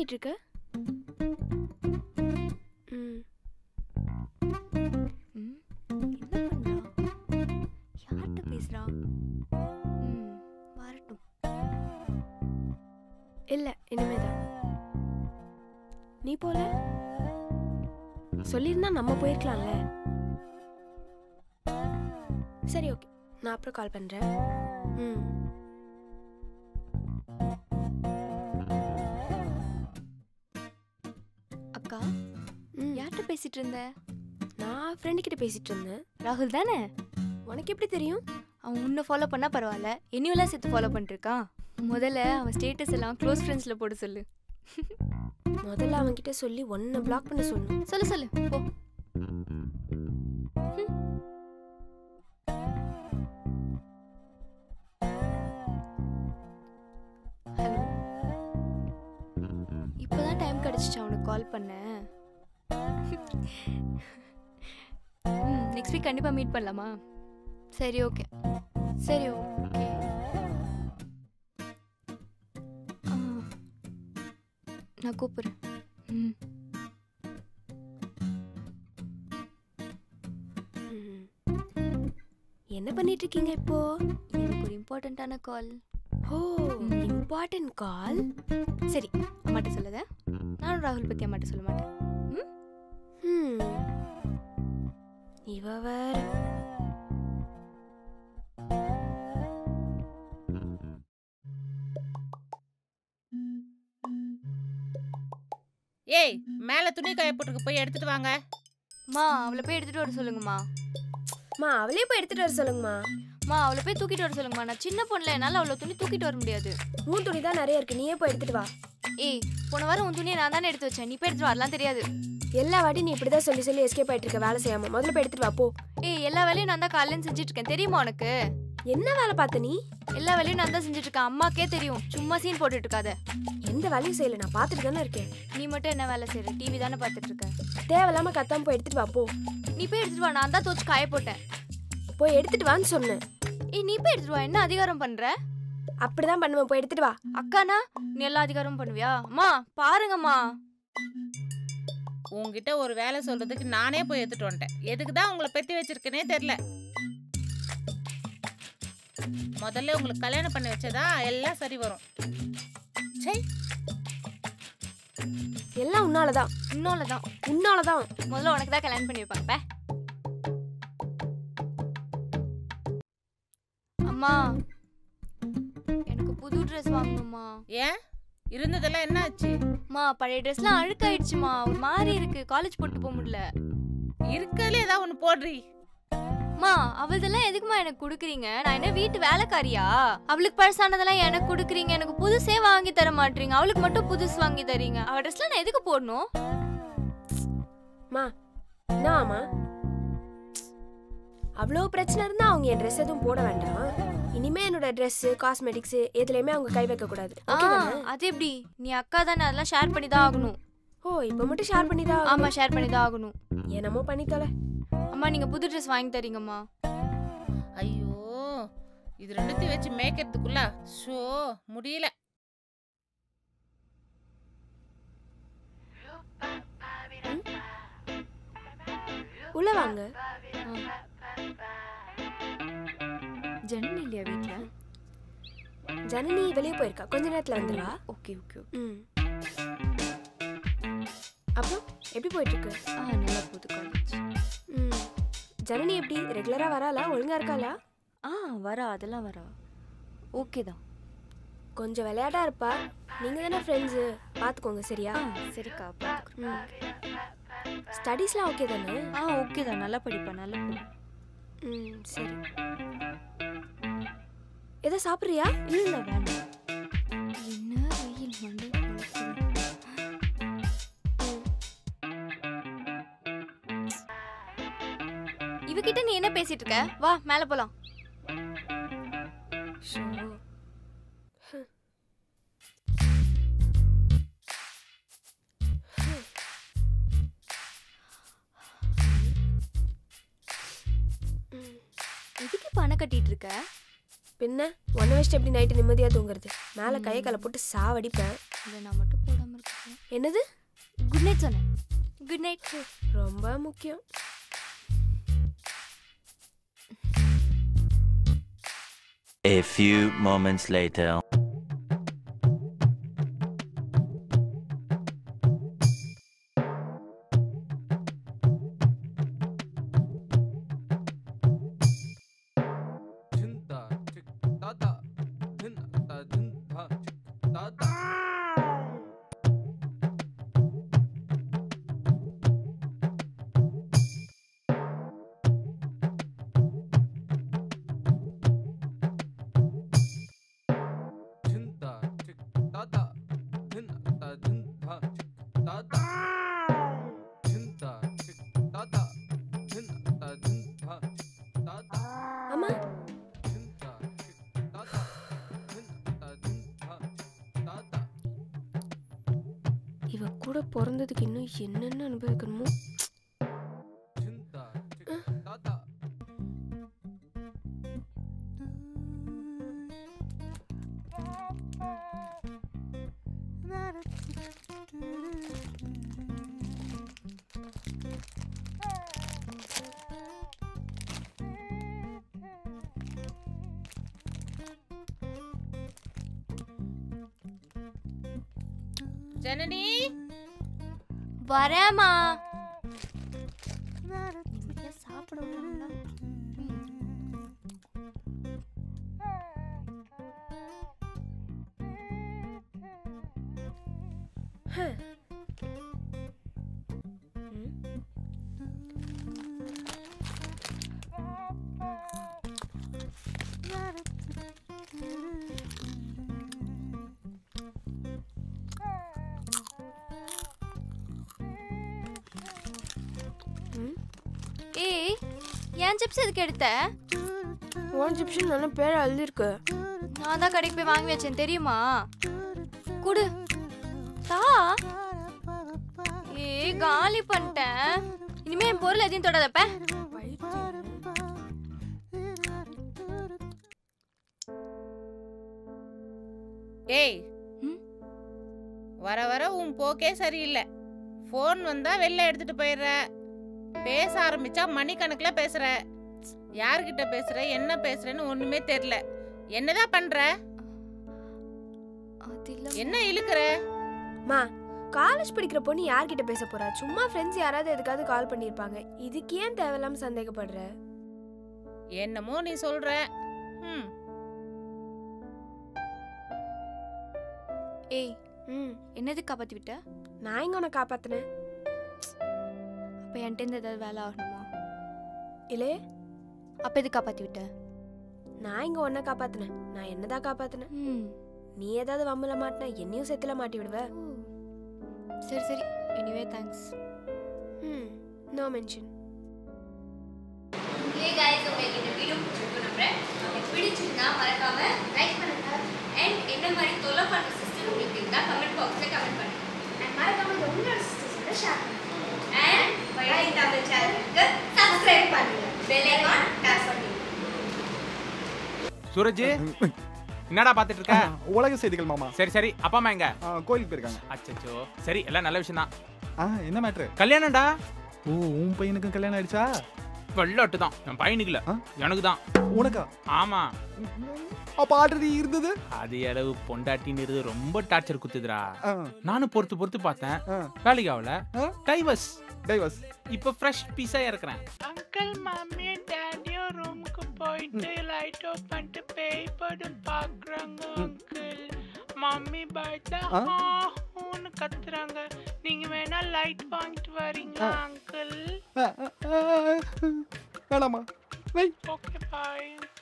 பண்ணிட்டு இருக்க ம் ம் என்ன பண்றா யார்கிட்ட பேசுறா ம் வரட்டும் இல்ல இனிமேதான் நீ போல சொல்லியிருந்தா நம்ம போயிருக்கலாம்ல சரி ஓகே நான் அப்புறம் கால் பண்றேன் ம் அக்கா ம் யார்கிட்ட பேசிட்டு இருந்த நான் ஃப்ரெண்டு கிட்ட பேசிட்டு இருந்தேன் ராகுல் தானே உனக்கு எப்படி தெரியும் அவன் உன்னை ஃபாலோ பண்ணா பரவாயில்ல என்னையெல்லாம் சேர்த்து ஃபாலோ பண்ணிட்டு இருக்கான் முதல்ல அவன் ஸ்டேட்டஸ் எல்லாம் க்ளோஸ் ஃப்ரெண்ட்ஸ்ல போட சொல்லு முதல்ல அவன்கிட்ட சொல்லி ஒன்னை பிளாக் பண்ண சொல்லணும் சொல்லு சொல்லு போ ஹலோ இப்போதான் டைம் கிடைச்சிச்சு அவனுக்கு கால் பண்ணேன் ம் நெக்ஸ்ட் வீக் கண்டிப்பாக மீட் பண்ணலாமா சரி ஓகே சரி ஓகே நான் கூப்பிட்றேன் ம் ம். என்ன பண்ணிட்டு இருக்கீங்க இப்போ எனக்கு ஒரு இம்பார்ட்டண்ட்டான கால் ஓ இம்பார்ட்டன்ட் கால் சரி அம்மாட்ட சொல்லாத நானும் ராகுல் பற்றி அம்மாட்ட சொல்ல மாட்டேன் ம் ம் இவ வேற ஏய் மேல துணி காய போட்டுருக்கு போய் எடுத்துட்டு வாங்க மா அவளை போய் எடுத்துட்டு வர சொல்லுங்கம்மா மா அவளே போய் எடுத்துட்டு வர சொல்லுங்கம்மா மா அவளை போய் தூக்கிட்டு வர சொல்லுங்கம்மா நான் சின்ன பொண்ணுல என்னால் அவ்வளோ துணி தூக்கிட்டு வர முடியாது உன் துணி தான் நிறைய இருக்கு நீயே போய் எடுத்துட்டு வா ஏய் போன வாரம் உன் துணியை நான் தானே எடுத்து வச்சேன் நீ போய் எடுத்துட்டு வரலாம் தெரியாது எல்லா வாட்டி நீ இப்படிதான் சொல்லி சொல்லி எஸ்கேப் ஆயிட்டு இருக்க வேலை செய்யாம முதல்ல போய் எடுத்துட்டு வா போ ஏய் எல்லா வேலையும் நான் தான் காலையில செஞ்சுட்டு இருக்கேன் தெரியுமா உனக்கு என்ன வேலை பார்த்த நீ எல்லா வேலையும் நான் தான் செஞ்சுட்டு இருக்கேன் அம்மாக்கே தெரியும் சும்மா சீன் போட்டுட்டு இருக்காத எந்த வேலையும் செய்யல நான் பார்த்துட்டு தானே இருக்கேன் நீ மட்டும் என்ன வேலை செய்யற டிவி தானே பார்த்துட்டு இருக்க தேவையில்லாம கத்தாம போய் எடுத்துட்டு வா போ நீ போய் எடுத்துட்டு வா நான் தான் தோச்சு காய போட்டேன் போய் எடுத்துட்டு வான்னு சொன்னேன் ஏய் நீ போய் எடுத்துட்டு வா என்ன அதிகாரம் பண்ற அப்படிதான் பண்ணுவேன் போய் எடுத்துட்டு வா அக்கானா நீ எல்லா அதிகாரமும் பண்ணுவியா அம்மா பாருங்கம்மா உங்ககிட்ட ஒரு வேலை சொல்றதுக்கு நானே போய் எடுத்துட்டு வந்துட்டேன் எதுக்கு தான் உங்களை பெத்தி வச்சிருக்கேனே தெரியல முதல்ல உங்களுக்கு கல்யாணம் பண்ணி வச்சதா எல்லாம் சரி வரும் சை எல்லாம் உன்னாலதான் இன்னொன்னு தான் உன்னாலதான் முதல்ல உனக்கு தான் கல்யாணம் பண்ணி வைப்பாங்க பே. அம்மா எனக்கு புது ட்ரெஸ் வாங்கணுமா ஏன் இருந்ததெல்லாம் என்ன ஆச்சு அம்மா பழைய ட்ரெஸ்லாம் அழுக்காயிடுச்சுமா ஒரு மாதிரி இருக்கு காலேஜ் போட்டு போக முடியல இருக்கிறதுல ஏதாவது ஒன்று போடுறி அம்மா அவள்தெல்லாம் எதுக்குமா எனக்கு கொடுக்குறீங்க நான் என்ன வீட்டு வேலைக்காரியா அவளுக்கு பழசானதெல்லாம் எனக்கு கொடுக்குறீங்க எனக்கு புதுசே வாங்கி தர மாட்டீங்க அவளுக்கு மட்டும் புதுசு வாங்கி தரீங்க அவ ட்ரெஸ்லாம் நான் எதுக்கு போடணும் மா என்ன ஆமா அவ்வளோ பிரச்சனை இருந்தா அவங்க என் ட்ரெஸ் எதுவும் போட வேண்டாம் இனிமே என்னோட Dress காஸ்மெட்டிக்ஸ் எதுலையுமே அவங்க கை வைக்க கூடாது ஆ Okay தானே? அது எப்படி நீ அக்கா தானே அதெல்லாம் ஷேர் பண்ணி தான் ஆகணும் ஓ இப்போ மட்டும் ஷேர் பண்ணி தான் ஆமா ஷேர் பண்ணி தான் ஆகணும் என்னமோ பண்ணி தொலை அம்மா நீங்க புது ட்ரெஸ் வாங்கி தரீங்கம்மா ஐயோ இது ரெண்டுத்தையும் வச்சு மேய்க்கிறதுக்குள்ள ஷோ முடியல உள்ள வாங்க ஜனனி இல்லையா வீட்ல ஜனனி வெளியே போயிருக்கா கொஞ்ச நேரத்துல வந்துருவா ஓகே ஓகே ம் அப்புறம் எப்படி போயிட்டு இருக்கு ஆ நல்லா போகுது காலேஜ் ம் ஜனனி எப்படி ரெகுலரா வராளா ஒழுங்கா இருக்காளா ஆ வரா அதெல்லாம் வரா ஓகே தான் கொஞ்சம் விளையாட்டா இருப்பா நீங்க தானே ஃப்ரெண்ட்ஸு பார்த்துக்கோங்க சரியா ஆ சரிக்கா பார்த்துக்குறேன் ம் ஸ்டடீஸ்லாம் ஓகே தானே ஆ ஓகே தான் நல்லா படிப்பேன் நல்லா படிப்பேன் ம் சரி எதை சாப்பிட்றியா இல்லை இல்லை வேண்டாம் என்ன வெயில் மண்டை பொழக்குது. இவகிட்ட நீ என்ன பேசிட்டு இருக்க வா மேல போலாம் ஷோ எதுக்கு இப்ப அணை கட்டிட்டு இருக்க பின்ன ஒன்றை வச்சுட்டு எப்படி நைட்டு நிம்மதியாக தூங்குறது மேலே கையை காலை போட்டு சாவடிப்பேன் இதை நான் மட்டும் போடாம இருக்கேன் என்னது குட் நைட் சொன்னேன் குட் நைட் ரொம்ப முக்கியம் A few moments later. zinda chik da da dhin da dhin da chik da da zinda chik da da dhin da dhin da chik da da zinda chik da da dhin da dhin da chik da da ஆமா இவ கூட பிறந்ததுக்கு இன்னும் என்னென்ன அனுபவிக்கணுமோ ஜனனி வரேம்மா நிம்மதியா சாப்பிட விடலாம்ல? ஏய் ஏன் சிப்ஸ் எதுக்கு எடுத்த ஒன் ஜிப்ஷன் நல்ல பேர் எழுதிருக்கு நான் தான் கடைக்கு போய் வாங்கி வச்சேன் தெரியுமா குடு தா ஏய் காலி பண்ணிட்டேன் இனிமே என் பொருள் எதையும் தொடாதப்ப ஏய் ம்? வர வர உன் போக்கே சரியில்லை ஃபோன் வந்தா வெளில எடுத்துட்டு போயிடுற பேச ஆரம்பிச்சா மணிக்கணக்கில் பேசுற யார்கிட்ட பேசுற என்ன பேசுறேன்னு ஒண்ணுமே தெரியல என்னதான் பண்ற அது இல்ல என்ன இழுக்கிற மா காலேஜ் படிக்கிற பொண்ணு யார்கிட்ட பேச போறா சும்மா ஃப்ரெண்ட்ஸ் யாராவது எதுக்காவது கால் பண்ணியிருப்பாங்க இதுக்கு ஏன் தேவையில்லாம சந்தேகப்படுற என்னமோ நீ சொல்ற ம் ஏய் ம் என்னது காப்பாத்தி விட்ட நான் இங்க உன்னை காப்பாத்தினேன் அப்ப என்கிட்ட இருந்து ஏதாவது வேலை ஆகணுமா இல்லே அப்ப எது காப்பாத்தி விட்ட நான் இங்க உன்னை காப்பாத்தினேன் நான் என்னதான் காப்பாத்தினேன் ம் நீ ஏதாவது வம்பல மாட்டினா என்னையும் செத்துல மாட்டி விடுவ ஓ. சரி சரி எனிவே தேங்க்ஸ் ம் நோ மென்ஷன் ஹே गाइस உங்களுக்கு இந்த வீடியோ பிடிச்சிருக்கும் நம்புறேன் உங்களுக்கு பிடிச்சிருந்தா மறக்காம லைக் பண்ணுங்க அண்ட் என்ன மாதிரி தொலை பண்ற சிஸ்டம் உங்களுக்கு இருந்தா கமெண்ட் பாக்ஸ்ல கமெண்ட் பண்ணுங்க அண்ட் மறக்காம இந்த உங்களோட சிஸ்டர்ஸோட ஷேர் பண்ணுங்க அண்ட் வயலை தமிழ் சேனலுக்கு சப்ஸ்கிரைப் பண்ணுங்க பெல் ஐகான் டச் பண்ணுங்க சூரஜ் என்னடா பாத்துட்டு இருக்க உலக செய்திகள் மாமா சரி சரி அப்பா அம்மா எங்க ஆ, கோயிலுக்கு போயிருக்காங்க அச்சச்சோ சரி எல்லாம் நல்ல விஷயம் தான் ஆ என்ன மேட்ரு கல்யாணம்டா ஓ உன் பையனுக்கும் கல்யாணம் ஆயிடுச்சா வெள்ளட்டு தான் என் பையனுக்கு இல்ல ஆ? எனக்கு தான் உனக்கா ஆமா அப்ப ஆல்ரெடி இருந்தது அது அளவு பொண்டாட்டின்னு ரொம்ப டார்ச்சர் குத்துதுடா ஆ, நானும் பொறுத்து பொறுத்து பார்த்தேன் ஆ, வேலைக்கு ஆகல ஆ. டைவர்ஸ் டைவர்ஸ் இப்போ ஃப்ரெஷ் பீஸா இறக்குறேன் அங்கிள் மம்மியும் டேடியும் ரூமுக்கு போயிட்டு லைட் ஆஃப் பண்ணிட்டு பேய் படம் பாக்குறாங்க அங்கிள் மம்மி பயத்தா ஆ? ஆஹூன்னு கத்துறாங்க நீங்க வேணா லைட் வாங்கிட்டு வரீங்களா அங்கிள் வேணாமா வை ஓகே பாய்